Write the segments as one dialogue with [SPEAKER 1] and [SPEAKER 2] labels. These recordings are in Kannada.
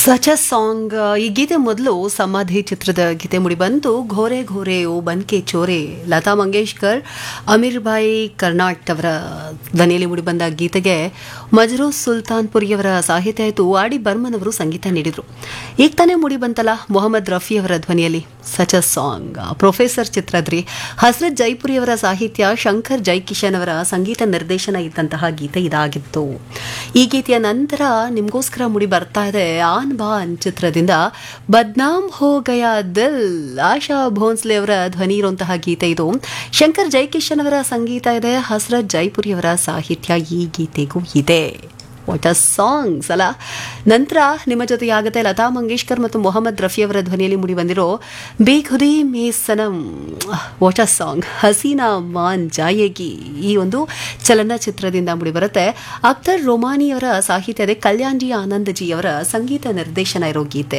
[SPEAKER 1] ಸಚ ಸಾಂಗ್ ಈ ಗೀತೆ ಮೊದಲು ಸಮಾಧಿ ಚಿತ್ರದ ಗೀತೆ ಮುಡಿ ಬಂತು ಘೋರೆ ಘೋರೆ ಓ ಬನ್ಕೆ ಚೋರೆ ಲತಾ ಮಂಗೇಶ್ಕರ್ ಅಮೀರ್ ಭಾಯ್ ಕರ್ನಾಟ್ ಅವರ ಧ್ವನಿಯಲ್ಲಿ ಮುಡಿ ಬಂದ ಗೀತೆಗೆ ಮಜ್ರೂ ಸುಲ್ತಾನ್ಪುರಿಯವರ ಸಾಹಿತ್ಯ ಆಯಿತು ಆಡಿ ಬರ್ಮನ್ ಅವರು ಸಂಗೀತ ನೀಡಿದರು ಈಗ ತಾನೇ ಮುಡಿ ಬಂತಲ್ಲ ಮೊಹಮ್ಮದ್ ರಫಿ ಅವರ ಧ್ವನಿಯಲ್ಲಿ ಸಚ ಸಾಂಗ್ ಪ್ರೊಫೆಸರ್ ಚಿತ್ರದ್ರಿ ಹಸ್ರತ್ ಜೈಪುರಿಯವರ ಸಾಹಿತ್ಯ ಶಂಕರ್ ಜೈಕಿಶನ್ ಅವರ ಸಂಗೀತ ನಿರ್ದೇಶನ ಇದ್ದಂತಹ ಗೀತೆ ಇದಾಗಿತ್ತು ಈ ಗೀತೆಯ ನಂತರ ನಿಮಗೋಸ್ಕರ ಮುಡಿ ಬರ್ತಾ ಇದೆ ಆನ್ ಬಾನ್ ಚಿತ್ರದಿಂದ ಬದ್ನಾಮ್ ಹೋ ಗಯಾ ದಿಲ್ ಆಶಾ ಭೋನ್ಸ್ಲೆ ಅವರ ಧ್ವನಿ ಇರುವಂತಹ ಗೀತೆ ಇದು ಶಂಕರ್ ಜೈಕಿಶನ್ ಅವರ ಸಂಗೀತ ಇದೆ ಹಸ್ರತ್ ಜೈಪುರಿ ಅವರ ಸಾಹಿತ್ಯ ಈ ಗೀತೆಗೂ ಇದೆ ವಾಟ್ ಅ ಸಾಂಗ್ಸ್ ಅಲ್ಲ ನಂತರ ನಿಮ್ಮ ಜೊತೆ ಆಗತ್ತೆ ಲತಾ ಮಂಗೇಶ್ಕರ್ ಮತ್ತು ಮೊಹಮ್ಮದ್ ರಫಿ ಅವರ ಧ್ವನಿಯಲ್ಲಿ ಮುಡಿ ಬಂದಿರೋ Bekhudi Mein Sanam what a song Haseena Maan Jayegi ಈ ಒಂದು ಚಲನಚಿತ್ರದಿಂದ ಮುಡಿ ಬರುತ್ತೆ ಅಖ್ತರ್ ರೊಮಾನಿ ಅವರ ಸಾಹಿತ್ಯ ಇದೆ ಕಲ್ಯಾಣ್ಜಿ ಆನಂದಜಿ ಅವರ ಸಂಗೀತ ನಿರ್ದೇಶನ ಇರೋ ಗೀತೆ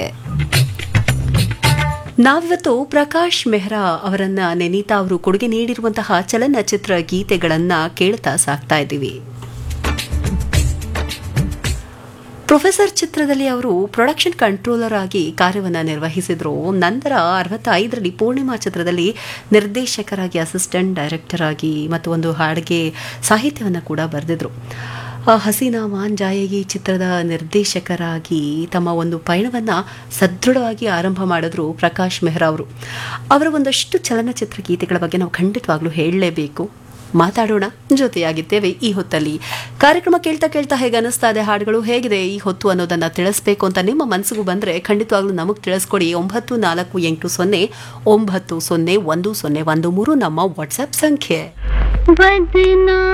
[SPEAKER 1] ನಾವಿವತ್ತು ಪ್ರಕಾಶ್ ಮೆಹ್ರಾ ಅವರನ್ನ ನೆನೀತಾ ಅವರು ಕೊಡುಗೆ ನೀಡಿರುವಂತಹ ಚಲನಚಿತ್ರ ಗೀತೆಗಳನ್ನ ಕೇಳ್ತಾ ಸಾಕ್ತಾ ಇದ್ದೀವಿ ಪ್ರೊಫೆಸರ್ ಚಿತ್ರದಲ್ಲಿ ಅವರು ಪ್ರೊಡಕ್ಷನ್ ಕಂಟ್ರೋಲರ್ ಆಗಿ ಕಾರ್ಯವನ್ನು ನಿರ್ವಹಿಸಿದ್ರು ನಂತರ ಅರವತ್ತೈದರಲ್ಲಿ ಪೂರ್ಣಿಮಾ ಚಿತ್ರದಲ್ಲಿ ನಿರ್ದೇಶಕರಾಗಿ ಅಸಿಸ್ಟೆಂಟ್ ಡೈರೆಕ್ಟರ್ ಆಗಿ ಮತ್ತು ಒಂದು ಹಾಡಿಗೆ ಸಾಹಿತ್ಯವನ್ನು ಕೂಡ ಬರೆದಿದ್ರು ಹಸೀನಾ ಮಾನ್ ಜಾಯಗಿ ಚಿತ್ರದ ನಿರ್ದೇಶಕರಾಗಿ ತಮ್ಮ ಒಂದು ಪಯಣವನ್ನು ಸದೃಢವಾಗಿ ಆರಂಭ ಮಾಡಿದ್ರು ಪ್ರಕಾಶ್ ಮೆಹ್ರಾ ಅವರು ಅವರ ಒಂದಷ್ಟು ಚಲನಚಿತ್ರ ಗೀತೆಗಳ ಬಗ್ಗೆ ನಾವು ಖಂಡಿತವಾಗ್ಲೂ ಹೇಳಲೇಬೇಕು ಮಾತಾಡೋಣ ಜೊತೆಯಾಗಿದ್ದೇವೆ ಈ ಹೊತ್ತಲ್ಲಿ ಕಾರ್ಯಕ್ರಮ ಕೇಳ್ತಾ ಕೇಳ್ತಾ ಹೇಗೆ ಅನಿಸ್ತಾ ಇದೆ ಹಾಡುಗಳು ಹೇಗಿದೆ ಈ ಹೊತ್ತು ಅನ್ನೋದನ್ನ ತಿಳಿಸ್ಬೇಕು ಅಂತ ನಿಮ್ಮ ಮನಸ್ಸಿಗೂ ಬಂದ್ರೆ ಖಂಡಿತವಾಗ್ಲೂ ನಮಗೆ ತಿಳಿಸ್ಕೊಡಿ ಒಂಬತ್ತು ನಾಲ್ಕು ಎಂಟು ಸೊನ್ನೆ ಒಂಬತ್ತು ಸೊನ್ನೆ ಒಂದು ಸೊನ್ನೆ ಒಂದು ಮೂರು ನಮ್ಮ ವಾಟ್ಸ್ಆಪ್ ಸಂಖ್ಯೆ
[SPEAKER 2] ಬದನಾ